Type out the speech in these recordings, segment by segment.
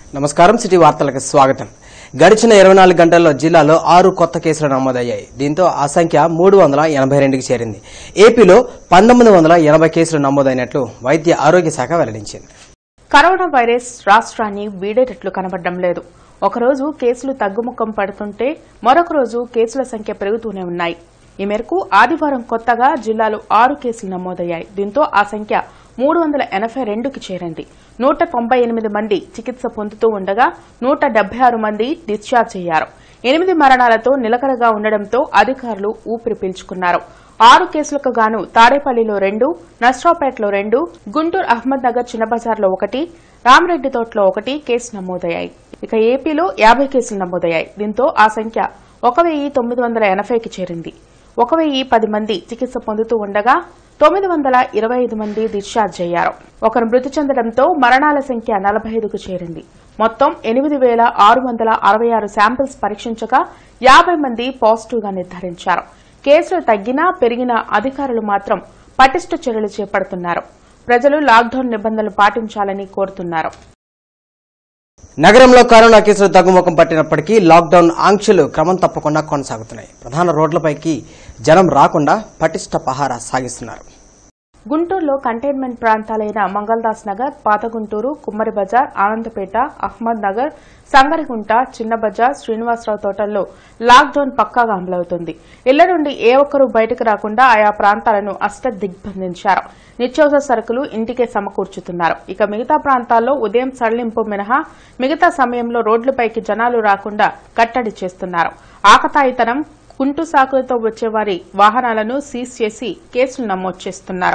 నమస్కారం సిటీ వార్తలకు స్వాగతం గడిచిన ఇరవై నాలుగు గంటల్లో జిల్లాలో ఆరు కొత్త కేసులు నమోదయ్యాయి దీంతో ఆ సంఖ్య మూడు వందల ఎనభై రెండుకి చేరింది ఏపీలో పంతొమ్మిది వందల ఎనభై కేసులు నమోదైనట్లు వైద్య ఆరోగ్య శాఖ వెల్లడించింది కరోనా వైరస్ రాష్ట్రాన్ని వీడేటట్లు కనబడడం లేదు ఒకరోజు కేసులు తగ్గుముఖం పడుతుంటే మరొక రోజు కేసుల సంఖ్య పెరుగుతూనే ఉన్నాయి ఈ మేరకు ఆదివారం కొత్తగా జిల్లాలో ఆరు కేసులు నమోదయ్యాయి దీంతో ఆ సంఖ్య మూడు వందల ఎనభై రెండుకి చేరింది నూట తొంభై ఎనిమిది మంది చికిత్స పొందుతూ ఉండగా నూట డెబ్బై ఆరు మంది డిశ్చార్జ్ అయ్యారు ఎనిమిది మరణాలతో నిలకడగా ఉండడంతో అధికారులు ఊపిరి పీల్చుకున్నారు ఆరు కేసులకు గాను తాడేపల్లిలో రెండు నస్రాపేటలో రెండు గుంటూరు అహ్మద్ నగర్ చిన్నబజార్లో ఒకటి రామరెడ్డి తోటలో ఒకటి కేసు నమోదయ్యాయి ఇక ఏపీలో యాభై కేసులు నమోదయ్యాయి దీంతో ఆ సంఖ్య ఒక వెయ్యి తొమ్మిది వందల ఎనభైకి చేరింది ఒక వెయ్యి పది మంది చికిత్స పొందుతూ ఉండగా తొమ్మిది వందల ఇరవై ఐదు మంది డిశ్చార్జ్ అయ్యారు ఒకరు మృతి చెందడంతో మరణాల సంఖ్య నలభై ఐదుకు చేరింది మొత్తం ఎనిమిది వేల ఆరు వందల అరవై ఆరు శాంపిల్స్ పరీక్షించగా యాభై మంది పాజిటివ్ గా నిర్ధారించారు కేసులు తగ్గినా పెరిగినా అధికారులు మాత్రం పటిష్ట చర్యలు చేపడుతున్నారు ప్రజలు లాక్డౌన్ నిబంధనలు పాటించాలని కోరుతున్నారు నగరంలో కరోనా కేసులు తగ్గుముఖం పట్టినప్పటికీ లాక్డౌన్ ఆంక్షలు క్రమం తప్పకుండా కొనసాగుతున్నాయి ప్రధాన రోడ్లపైకి జనం రాకుండా పటిష్ట పహారా సాగిస్తున్నారు గుంటూరులో కంటైన్మెంట్ ప్రాంతాలైన మంగళదాస్ నగర్ పాత గుంటూరు కుమ్మరి బజార్ ఆనందపేట అహ్మద్ నగర్ సంగరిగుంట చిన్న బజార్ శ్రీనివాసరావు తోటల్లో లాక్డౌన్ పక్కాగా అమలవుతుంది ఇళ్ల నుండి ఏ ఒక్కరూ బయటకు రాకుండా ఆయా ప్రాంతాలను అష్ట దిగ్బంధించారు నిత్యావసర సరుకులు ఇంటికే సమకూర్చుతున్నారు ఇక మిగతా ప్రాంతాల్లో ఉదయం సడలింపు మినహా మిగతా సమయంలో రోడ్లపైకి జనాలు రాకుండా కట్టడి చేస్తున్నారు ఆకతాయితనం కుంటు సాకులతో వచ్చే వారి వాహనాలను సీజ్ చేసి కేసులు నమోదు చేస్తున్నారు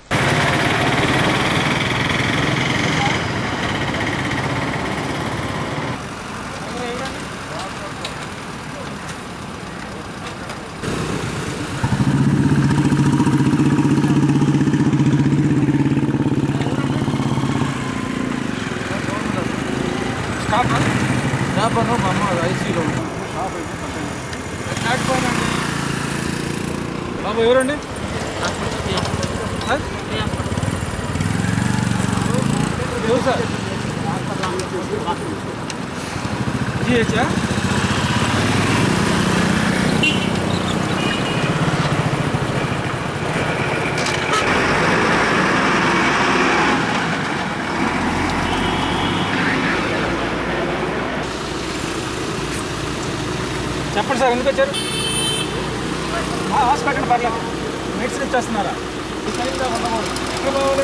షాప్ అను మా అమ్మ ఐసీలో షాప్ అయితే ప్లాట్ఫామ్ అండి బాబు ఎవరండి ఆ? ఎవరు సార్ జిహెచా చెప్పండి సార్ ఎందుకు వచ్చారు హాస్పిటల్ పర్లేదు మెడిసిన్ ఇచ్చేస్తున్నారా ఎక్కడ పోవాలి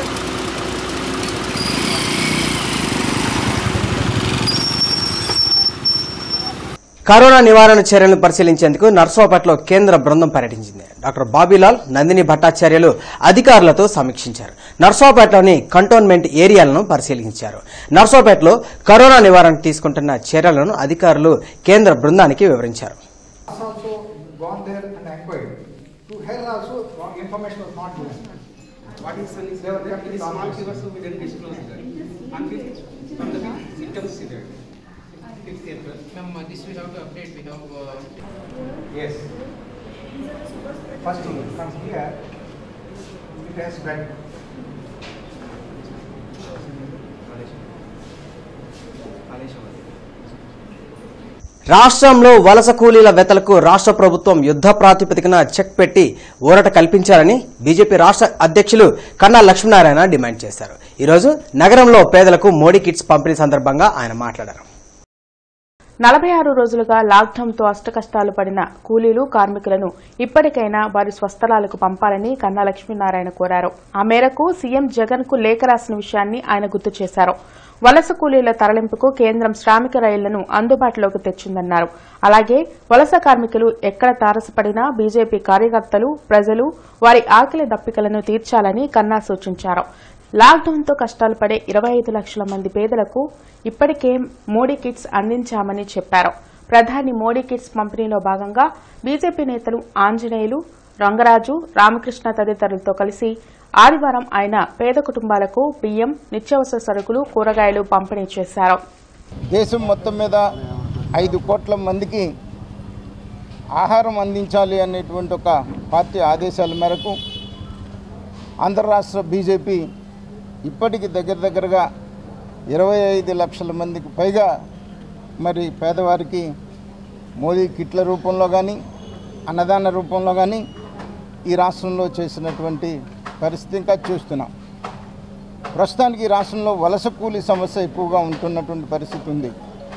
కరోనా నివారణ చర్యలను పరిశీలించేందుకు నర్సరావుపేటలో కేంద్ర బృందం పర్యటించింది డాక్టర్ బాబీలాల్ నందిని భట్టాచార్యులు అధికారులతో సమీక్షించారు నర్సరావుపేటలోని కంటోన్మెంట్ ఏరియాలను పరిశీలించారు నర్సరావుపేటలో కరోనా నివారణకు తీసుకుంటున్న చర్యలను అధికారులు కేంద్ర బృందానికి వివరించారు has also gone there and inquired. To her also, wrong information was not given. What is the They were kept it in is small confidence. fever, so we didn't disclose that. On fifth, from the fifth, symptoms severe. Fifth April. Ma'am, uh, this we have to update, we have, uh, Yes. First, from here, it has spread. రాష్ట్రంలో వలస కూలీల వెతలకు రాష్ట్ర ప్రభుత్వం యుద్ధ ప్రాతిపదికన check పెట్టి ఊరట కల్పించాలని బీజేపీ రాష్ట్ర అధ్యక్షులు కన్నా లక్ష్మీనారాయణ డిమాండ్ చేశారు ఈరోజు నగరంలో పేదలకు మోడీ కిట్స్ పంపిణీ సందర్భంగా ఆయన మాట్లాడారు నలభై ఆరు రోజులుగా లాక్డౌన్తో అష్టకష్టాలు పడిన కూలీలు కార్మికులను ఇప్పటికైనా వారి స్వస్థలాలకు పంపాలని కన్నా లక్ష్మీనారాయణ కోరారు ఆ మేరకు సీఎం జగన్ కు లేఖ రాసిన విషయాన్ని ఆయన గుర్తు చేశారు వలస కూలీల తరలింపుకు కేంద్రం శ్రామిక రైళ్లను అందుబాటులోకి తెచ్చిందన్నారు అలాగే వలస కార్మికులు ఎక్కడ తారసపడినా బీజేపీ కార్యకర్తలు ప్రజలు వారి ఆకలి దప్పికలను తీర్చాలని కన్నా సూచించారు లాక్డౌన్తో కష్టాలు పడే ఇరవై ఐదు లక్షల మంది పేదలకు ఇప్పటికే మోడీ కిట్స్ అందించామని చెప్పారు ప్రధాని మోడీ కిట్స్ పంపిణీలో భాగంగా బీజేపీ నేతలు ఆంజనేయులు రంగరాజు రామకృష్ణ తదితరులతో కలిసి ఆదివారం ఆయన పేద కుటుంబాలకు బియ్యం నిత్యావసర సరుకులు కూరగాయలు పంపిణీ చేశారు దేశం మొత్తం మీద ఐదు కోట్ల మందికి ఆహారం అందించాలి అనేటువంటి ఒక పార్టీ ఆదేశాల మేరకు ఆంధ్ర రాష్ట్ర బీజేపీ ఇప్పటికి దగ్గర దగ్గరగా ఇరవై ఐదు లక్షల మందికి పైగా మరి పేదవారికి మోదీ కిట్ల రూపంలో కానీ అన్నదాన రూపంలో కానీ ఈ రాష్ట్రంలో చేసినటువంటి పరిస్థితి ఇంకా చూస్తున్నాం ప్రస్తుతానికి ఈ రాష్ట్రంలో వలస కూలీ సమస్య ఎక్కువగా ఉంటున్నటువంటి పరిస్థితి ఉంది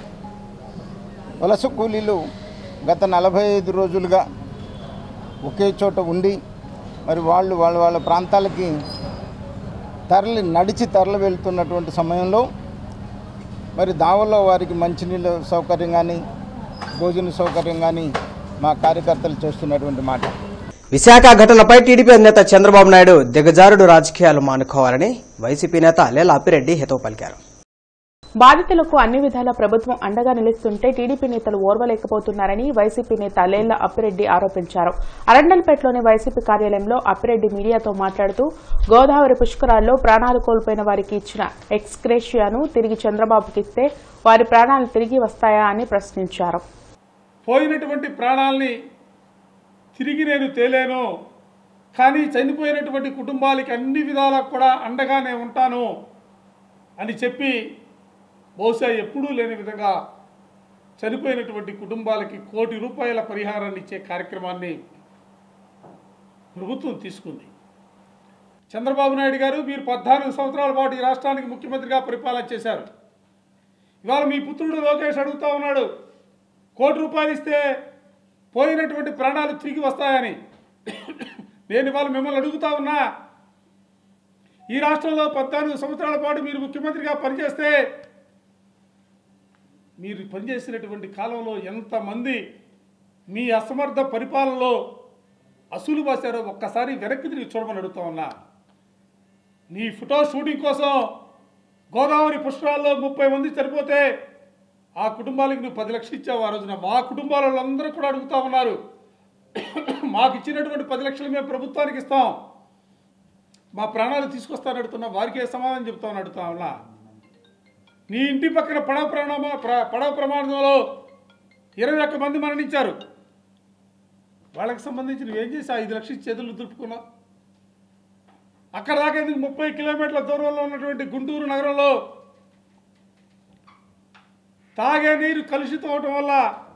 వలస కూలీలు గత నలభై ఐదు రోజులుగా ఒకే చోట ఉండి మరి వాళ్ళు వాళ్ళ వాళ్ళ ప్రాంతాలకి తరలి నడిచి తరలి వెళ్తున్నటువంటి సమయంలో మరి దావల్లో వారికి మంచినీళ్ళ సౌకర్యం కానీ భోజన సౌకర్యం కానీ మా కార్యకర్తలు చేస్తున్నటువంటి మాట విశాఖ ఘటనపై టీడీపీ నేత చంద్రబాబు నాయుడు దిగజారుడు రాజకీయాలు మానుకోవాలని వైసీపీ నేత లేల అప్పిరెడ్డి హితవు పలికారు బాధితులకు అన్ని విధాల ప్రభుత్వం అండగా నిలుస్తుంటే టీడీపీ నేతలు ఓర్వలేకపోతున్నారని వైసీపీ నేత లేళ్ల అప్పిరెడ్డి ఆరోపించారు అరండల్పేటలోని వైసీపీ కార్యాలయంలో అప్పిరెడ్డి మీడియాతో మాట్లాడుతూ గోదావరి పుష్కరాల్లో ప్రాణాలు కోల్పోయిన వారికి ఇచ్చిన ఎక్స్గ్రేషియాను తిరిగి చంద్రబాబుకి ఇస్తే వారి ప్రాణాలు తిరిగి వస్తాయా అని ప్రశ్నించారు పోయినటువంటి ప్రాణాల్ని తిరిగి నేను తేలేను కానీ చనిపోయినటువంటి కుటుంబాలకి అన్ని విధాలా కూడా అండగానే ఉంటాను అని చెప్పి బహుశా ఎప్పుడూ లేని విధంగా చనిపోయినటువంటి కుటుంబాలకి కోటి రూపాయల పరిహారాన్ని ఇచ్చే కార్యక్రమాన్ని ప్రభుత్వం తీసుకుంది చంద్రబాబు నాయుడు గారు మీరు పద్నాలుగు సంవత్సరాల పాటు ఈ రాష్ట్రానికి ముఖ్యమంత్రిగా పరిపాలన చేశారు ఇవాళ మీ పుత్రుడు లోకేష్ అడుగుతా ఉన్నాడు కోటి రూపాయలు ఇస్తే పోయినటువంటి ప్రాణాలు తిరిగి వస్తాయని నేను ఇవాళ మిమ్మల్ని అడుగుతా ఉన్నా ఈ రాష్ట్రంలో పద్నాలుగు సంవత్సరాల పాటు మీరు ముఖ్యమంత్రిగా పనిచేస్తే మీరు పనిచేసినటువంటి కాలంలో ఎంతమంది మీ అసమర్థ పరిపాలనలో అసూలు బాసారో ఒక్కసారి వెనక్కి తిరిగి చూడమని అడుగుతా ఉన్నా నీ ఫోటో షూటింగ్ కోసం గోదావరి పుష్కరాల్లో ముప్పై మంది చనిపోతే ఆ కుటుంబాలకు నువ్వు పది లక్షలు ఇచ్చావు ఆ రోజున మా కుటుంబాల వాళ్ళందరూ కూడా అడుగుతా ఉన్నారు మాకు ఇచ్చినటువంటి పది లక్షలు మేము ప్రభుత్వానికి ఇస్తాం మా ప్రాణాలు తీసుకొస్తాను అడుగుతున్నా వారికి ఏ సమాధానం చెప్తామని అడుగుతా ఉన్నా నీ ఇంటి పక్కన పడవ ప్రాణమా ప్ర- పడవ ప్రమాదంలో ఇరవై ఒక్క మంది మరణించారు వాళ్ళకి సంబంధించి నువ్వేం చేసి ఆ ఐదు లక్షలు చేతులు దులుపుకున్నావు అక్కడ దాకా ఎందుకు ముప్పై కిలోమీటర్ల దూరంలో ఉన్నటువంటి గుంటూరు నగరంలో తాగే నీరు కలుషితం అవటం వల్ల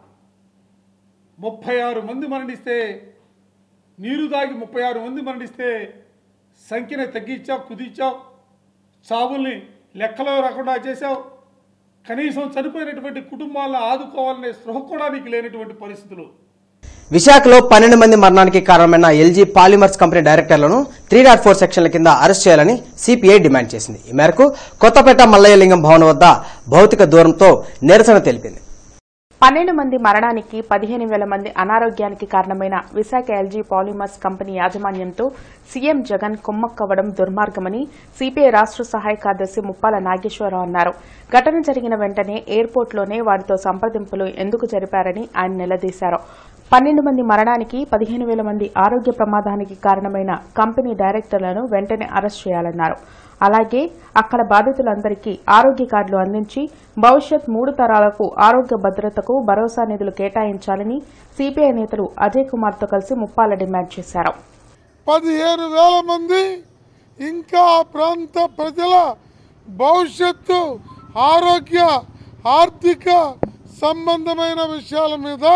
ముప్పై ఆరు మంది మరణిస్తే నీరు తాగి ముప్పై ఆరు మంది మరణిస్తే సంఖ్యని తగ్గించావు కుదించావు చావుల్ని లెక్కలో రాకుండా చేశావు కనీసం చనిపోయినటువంటి కుటుంబాలను ఆదుకోవాలనే స్పృహ కూడా నీకు లేనటువంటి పరిస్థితులు విశాఖలో పన్నెండు మంది మరణానికి కారణమైన ఎల్జీ పాలిమర్స్ కంపెనీ డైరెక్టర్లను త్రీ నాట్ ఫోర్ సెక్షన్ల కింద అరెస్ట్ చేయాలని సిపిఐ డిమాండ్ చేసింది ఈ మేరకు కొత్తపేట మల్లయ్యలింగం భవన్ వద్ద భౌతిక దూరంతో నిరసన తెలిపింది పన్నెండు మంది మరణానికి పదిహేను వేల మంది అనారోగ్యానికి కారణమైన విశాఖ ఎల్జీ పాలిమర్స్ కంపెనీ యాజమాన్యంతో సీఎం జగన్ కుమ్మక్కవ్వడం దుర్మార్గమని సిపిఐ రాష్ట్ర సహాయ కార్యదర్శి ముప్పాల నాగేశ్వరరావు అన్నారు ఘటన జరిగిన వెంటనే ఎయిర్పోర్ట్లోనే వారితో సంప్రదింపులు ఎందుకు జరిపారని ఆయన నిలదీశారు పన్నెండు మంది మరణానికి పదిహేను వేల మంది ఆరోగ్య ప్రమాదానికి కారణమైన కంపెనీ డైరెక్టర్లను వెంటనే అరెస్ట్ చేయాలన్నారు అలాగే అక్కడ బాధితులందరికీ ఆరోగ్య కార్డులు అందించి భవిష్యత్ మూడు తరాలకు ఆరోగ్య భద్రతకు భరోసా నిధులు కేటాయించాలని సిపిఐ నేతలు అజయ్ కుమార్తో కలిసి ముప్పాల డిమాండ్ చేశారు పదిహేను వేల మంది ఇంకా ఆ ప్రాంత ప్రజల భవిష్యత్తు ఆరోగ్య ఆర్థిక సంబంధమైన విషయాల మీద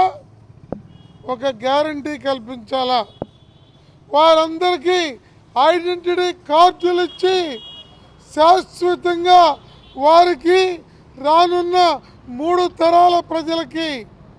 ఒక గ్యారంటీ కల్పించాలా వారందరికీ ఐడెంటిటీ కార్డులు ఇచ్చి శాశ్వతంగా వారికి రానున్న మూడు తరాల ప్రజలకి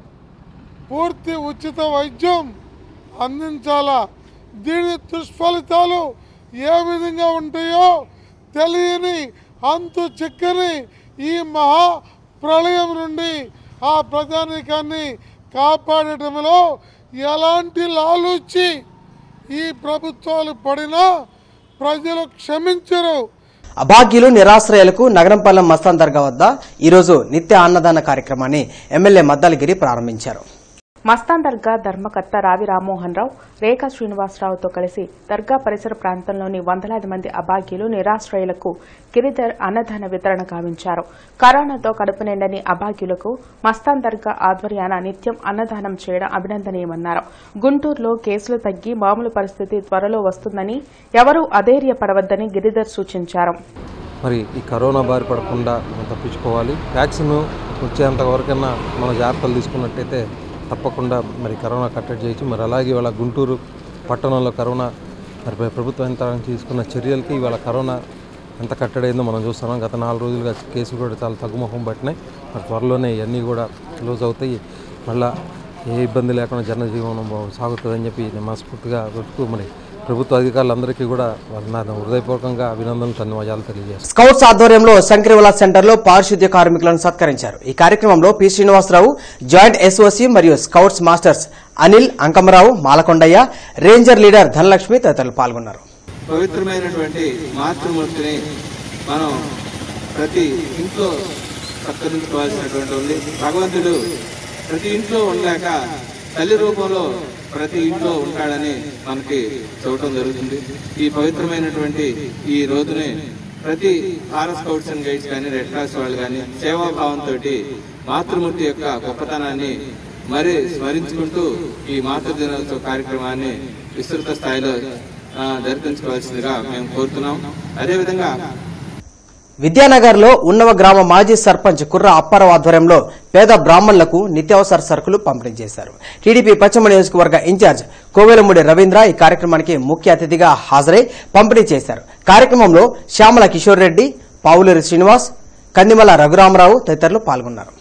పూర్తి ఉచిత వైద్యం అందించాలా దీని దుష్ఫలితాలు ఏ విధంగా ఉంటాయో తెలియని అంతు చిక్కని ఈ మహా ప్రళయం నుండి ఆ ప్రజానీకాన్ని కాపాడటంలో ఎలాంటి లాలూచి ఈ ప్రభుత్వాలు పడినా ప్రజలు క్షమించరు అభాగ్యులు నిరాశ్రయాలకు నగరంపాలెం మస్తాన్ దర్గా వద్ద ఈరోజు నిత్య అన్నదాన కార్యక్రమాన్ని ఎమ్మెల్యే మద్దాలగిరి ప్రారంభించారు మస్తాన్ దర్గా ధర్మకర్త రావి రామ్మోహన్ రావు రేఖా శ్రీనివాసరావుతో కలిసి దర్గా పరిసర ప్రాంతంలోని వందలాది మంది అభాగ్యులు నిరాశ్రయులకు గిరిధర్ అన్నదాన వితరణ గావించారు కరోనాతో కడుపు నిండని అభాగ్యులకు మస్తాన్ దర్గా ఆధ్వర్యాన నిత్యం అన్నదానం చేయడం అభినందనీయమన్నారు గుంటూరులో కేసులు తగ్గి మామూలు పరిస్థితి త్వరలో వస్తుందని ఎవరూ అధైర్యపడవద్దని గిరిధర్ సూచించారు మరి ఈ కరోనా బారి పడకుండా మనం తప్పించుకోవాలి వ్యాక్సిన్ వచ్చేంత వరకన్నా మనం జాగ్రత్తలు తీసుకున్నట్టయితే తప్పకుండా మరి కరోనా కట్టడి చేయొచ్చు మరి అలాగే ఇవాళ గుంటూరు పట్టణంలో కరోనా మరి ప్ర- ప్రభుత్వం యంత్రాంగం తీసుకున్న చర్యలకి ఇవాళ కరోనా ఎంత కట్టడైందో మనం చూస్తున్నాం గత నాలుగు రోజులుగా కేసులు కూడా చాలా తగ్గుముఖం పట్టినాయి మరి త్వరలోనే ఇవన్నీ కూడా క్లోజ్ అవుతాయి మళ్ళా ఏ ఇబ్బంది లేకుండా జనజీవనం బా- సాగుతుందని చెప్పి నేను మనస్ఫూర్తిగా కొడుతూ మరి ప్రభుత్వ అధికారులందరికీ కూడా వాళ్ళ నా హృదయపూర్వకంగా అభినందనలు ధన్యవాదాలు తెలియజేస్తాను స్కౌట్స్ ఆధ్వర్యంలో శంకరివల సెంటర్లో పారిశుద్ధ్య కార్మికులను సత్కరించారు ఈ కార్యక్రమంలో పి శ్రీనివాసరావు జాయింట్ ఎస్ఓసి మరియు scouts masters Anil Ankamarao Malakondaiah ranger leader Dhanalakshmi తదితరులు పాల్గొన్నారు పవిత్రమైనటువంటి మాతృమూర్తిని మనం ప్రతి ఇంట్లో సత్కరించుకోవాల్సినటువంటి ఉంది భగవంతుడు ప్రతి ఇంట్లో ఉండలేక తల్లి రూపంలో ప్రతి ఇంట్లో ఉంటాడని మనకి చూడటం జరుగుతుంది ఈ పవిత్రమైనటువంటి ఈ రోజుని ప్రతి భారత్ స్కౌట్స్ అండ్ గైడ్స్ కానీ రెడ్ క్రాస్ వాళ్ళు కానీ సేవాభావంతో మాతృమూర్తి యొక్క గొప్పతనాన్ని మరి స్మరించుకుంటూ ఈ మాతృ దినోత్సవ కార్యక్రమాన్ని విస్తృత స్థాయిలో ఆ, జరిపించుకోవాల్సిందిగా మేము కోరుతున్నాం అదేవిధంగా విద్యానగర్లో ఉన్నవ గ్రామ మాజీ సర్పంచ్ కుర్ర అప్పారావు ఆధ్వర్యంలో పేద బ్రాహ్మణులకు నిత్యావసర సరుకులు పంపిణీ చేశారు టీడీపీ పశ్చిమ నియోజకవర్గ ఇన్ఛార్జ్ కోవెలమూడి రవీంద్ర ఈ కార్యక్రమానికి ముఖ్య అతిథిగా హాజరై పంపిణీ చేశారు కార్యక్రమంలో శ్యామల కిషోర్ రెడ్డి పావులూరి శ్రీనివాస్ కందిమల రఘురామరావు తదితరులు పాల్గొన్నారు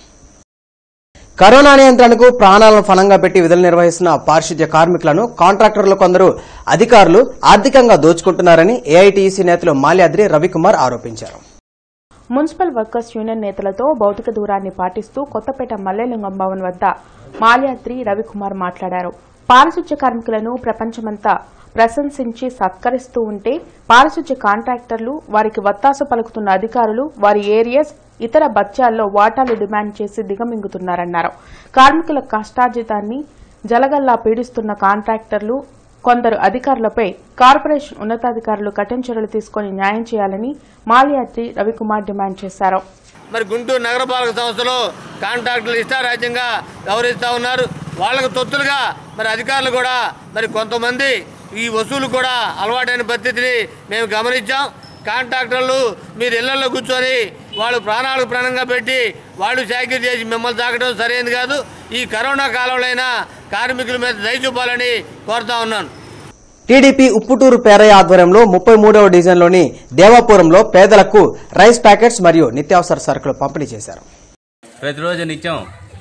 కరోనా నియంత్రణకు ప్రాణాలను ఫలంగా పెట్టి విధులు నిర్వహిస్తున్న పారిశుద్ధ్య కార్మికులను కాంట్రాక్టర్లు కొందరు అధికారులు ఆర్థికంగా దోచుకుంటున్నారని ఏఐటీసీ నేతలు మాల్యాద్రి రవికుమార్ ఆరోపించారు మున్సిపల్ వర్కర్స్ యూనియన్ నేతలతో భౌతిక దూరాన్ని పాటిస్తూ కొత్తపేట మల్లేలింగం భవన్ వద్ద మాల్యాద్రి రవికుమార్ మాట్లాడారు పారిశుధ్య కార్మికులను ప్రపంచమంతా ప్రశంసించి సత్కరిస్తూ ఉంటే పారిశుధ్య కాంట్రాక్టర్లు వారికి వత్తాసు పలుకుతున్న అధికారులు వారి ఏరియాస్ ఇతర బత్యాల్లో వాటాలు డిమాండ్ చేసి దిగమింగుతున్నారన్నారు కార్మికుల కష్టార్జితాన్ని జలగల్లా పీడిస్తున్న కాంట్రాక్టర్లు కొందరు అధికారులపై కార్పొరేషన్ ఉన్నతాధికారులు కఠిన చర్యలు తీసుకుని న్యాయం చేయాలని మాల్యాద్రి రవికుమార్ డిమాండ్ చేశారు మరి గుంటూరు నగరపాలక సంస్థలో కాంట్రాక్టులు ఇష్టారాజ్యంగా వ్యవహరిస్తూ ఉన్నారు వాళ్ళకు తొత్తులుగా మరి అధికారులు కూడా మరి కొంతమంది ఈ వసూలు కూడా అలవాటైన పరిస్థితిని మేము గమనించాం కాంట్రాక్టర్లు మీరు ఇళ్లలో కూర్చొని వాళ్ళు ప్రాణాలకు ప్రాణంగా పెట్టి వాళ్ళు చాకరీ చేసి మిమ్మల్ని తాకడం సరైనది కాదు ఈ కరోనా కాలంలో అయినా కార్మికుల మీద దయ చూపాలని కోరుతా ఉన్నాను టీడీపీ ఉప్పుటూరు పేరయ్య ఆధ్వర్యంలో ముప్పై మూడవ డివిజన్లోని దేవాపురంలో పేదలకు రైస్ ప్యాకెట్స్ మరియు నిత్యావసర సరుకులు పంపిణీ చేశారు ప్రతిరోజు నిత్యం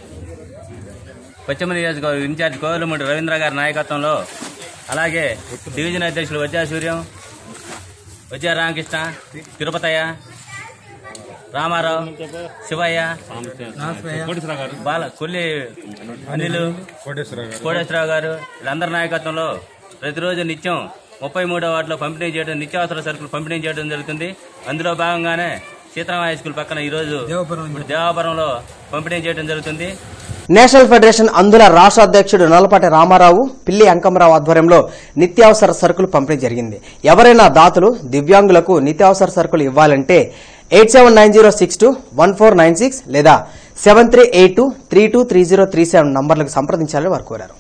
పశ్చిమ నియోజకవర్గ ఇన్ఛార్జ్ కోవెలమూడి రవీంద్ర గారి నాయకత్వంలో అలాగే డివిజన్ అధ్యక్షులు వజ్జా సూర్యం వజ్జా రామకృష్ణ తిరుపతయ్య రామారావు శివయ్య బాల కొల్లి అనిలు కోటేశ్వరరావు గారు వీళ్ళందరి నాయకత్వంలో ప్రతిరోజు నిత్యం ముప్పై మూడో వార్డులో పంపిణీ చేయడం నిత్యావసర సరుకులు పంపిణీ చేయడం జరుగుతుంది అందులో భాగంగానే సీతారామ హై స్కూల్ పక్కన ఈరోజు ఇప్పుడు దేవాపురంలో పంపిణీ చేయడం జరుగుతుంది నేషనల్ ఫెడరేషన్ అందుల రాష్ట్ర అధ్యక్షుడు నల్లపాటి రామారావు పిల్లి అంకమరావు ఆధ్వర్యంలో నిత్యావసర సరుకులు పంపిణీ జరిగింది ఎవరైనా దాతలు దివ్యాంగులకు నిత్యావసర సరుకులు ఇవ్వాలంటే eight seven nine zero six two one four nine six లేదా seven three eight two three two three zero three seven నంబర్లకు సంప్రదించాలని వారు కోరారు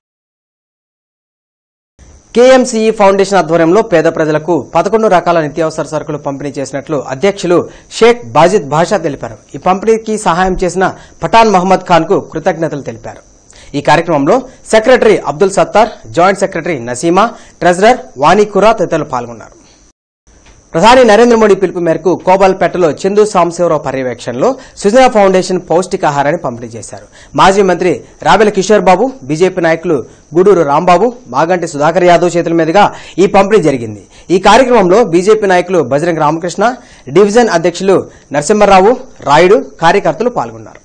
కేఎంసీఈ ఫౌండేషన్ ఆధ్వర్యంలో పేద ప్రజలకు పదకొండు రకాల నిత్యావసర సరుకులు పంపిణీ చేసినట్లు అధ్యక్షులు షేక్ బాజిద్ భాషా తెలిపారు ఈ పంపిణీకి సహాయం చేసిన పఠాన్ మహమ్మద్ ఖాన్ కు కృతజ్ఞతలు తెలిపారు ఈ కార్యక్రమంలో secretary Abdul Sattar joint secretary Naseema treasurer Vanikura తదితరులు పాల్గొన్నారు ప్రధాని నరేంద్ర మోడీ పిలుపు మేరకు కోబాల్పేటలో చందు సాంబశివరావు పర్యవేక్షణలో సుజనా ఫౌండేషన్ పౌష్టికాహారాన్ని పంపిణీ చేశారు మాజీ మంత్రి రాబెల కిషోర్ బాబు బీజేపీ నాయకులు గూడూరు రాంబాబు మాగంటి సుధాకర్ యాదవ్ చేతుల మీదుగా ఈ పంపిణీ జరిగింది ఈ కార్యక్రమంలో బీజేపీ నాయకులు బజరంగ్ రామకృష్ణ డివిజన్ అధ్యక్షులు నరసింహారావు రాయుడు కార్యకర్తలు పాల్గొన్నారు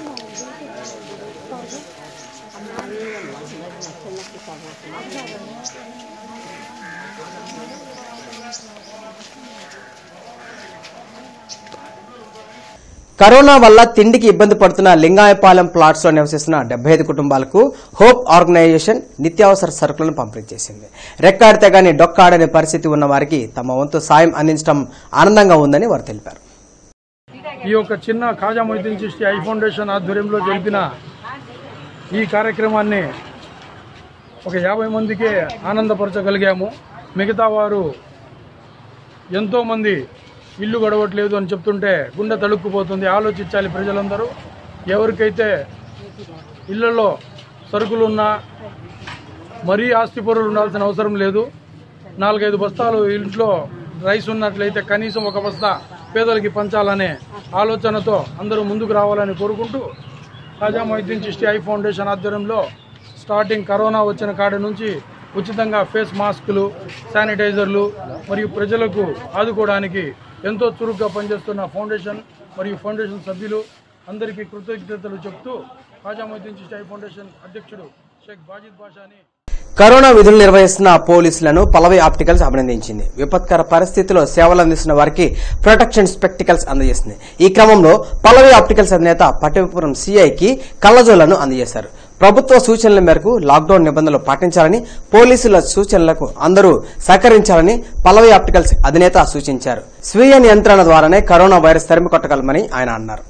కరోనా వల్ల తిండికి ఇబ్బంది పడుతున్న లింగాయపాలెం ప్లాట్స్ లో నివసిస్తున్న డెబ్బై ఐదు కుటుంబాలకు హోప్ ఆర్గనైజేషన్ నిత్యావసర సరుకులను పంపిణీ చేసింది రెక్కాడితే గాని డొక్కాడని పరిస్థితి ఉన్న వారికి తమ వంతు సాయం అందించడం ఆనందంగా ఉందని వారు తెలిపారు ఈ యొక్క చిన్న ఖాజా మొయిద్దీన్ చిష్టి ఐ ఫౌండేషన్ ఆధ్వర్యంలో జరిపిన ఈ కార్యక్రమాన్ని ఒక యాభై మందికే ఆనందపరచగలిగాము మిగతా వారు ఎంతోమంది ఇల్లు గడవట్లేదు అని చెప్తుంటే గుండె తడుక్కుపోతుంది ఆలోచించాలి ప్రజలందరూ ఎవరికైతే ఇళ్లలో సరుకులున్నా మరీ ఆస్తిపరులు ఉండాల్సిన అవసరం లేదు నాలుగైదు బస్తాలు ఇంట్లో రైస్ ఉన్నట్లయితే కనీసం ఒక బస్తా పేదలకి పంచాలనే ఆలోచనతో అందరూ ముందుకు రావాలని కోరుకుంటూ ఖాజా మొహిద్దీన్ చిష్టి ఐ ఫౌండేషన్ ఆధ్వర్యంలో స్టార్టింగ్ కరోనా వచ్చిన కాడి నుంచి ఉచితంగా ఫేస్ మాస్కులు శానిటైజర్లు మరియు ప్రజలకు ఆదుకోవడానికి ఎంతో చురుగ్గా పనిచేస్తున్న ఫౌండేషన్ మరియు ఫౌండేషన్ సభ్యులు అందరికీ కృతజ్ఞతలు చెప్తూ ఖాజా మొహిద్దీన్ చిష్టి ఐ ఫౌండేషన్ అధ్యక్షుడు షేక్ బాజిద్ బాషాని కరోనా విధులు నిర్వహిస్తున్న పోలీసులను పలవి ఆప్టికల్స్ అభినందించింది విపత్కర పరిస్థితిలో సేవలు అందిస్తున్న వారికి ప్రొటెక్షన్ స్పెక్టికల్స్ అందజేసింది ఈ క్రమంలో పలవి ఆప్టికల్స్ అధినేత పట్టపురం సిఐకి కళ్లజోళ్లను అందజేశారు ప్రభుత్వ సూచనల మేరకు లాక్డౌన్ నిబంధనలు పాటించాలని పోలీసుల సూచనలకు అందరూ సహకరించాలని పలవి ఆప్టికల్స్ అధినేత సూచించారు స్వీయ నియంత్రణ ద్వారానే కరోనా వైరస్ తరిమి కొట్టగలమని ఆయన అన్నారు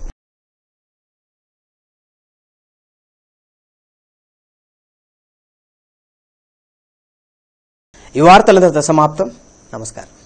ఈ వార్తలతో సమాప్తం నమస్కారం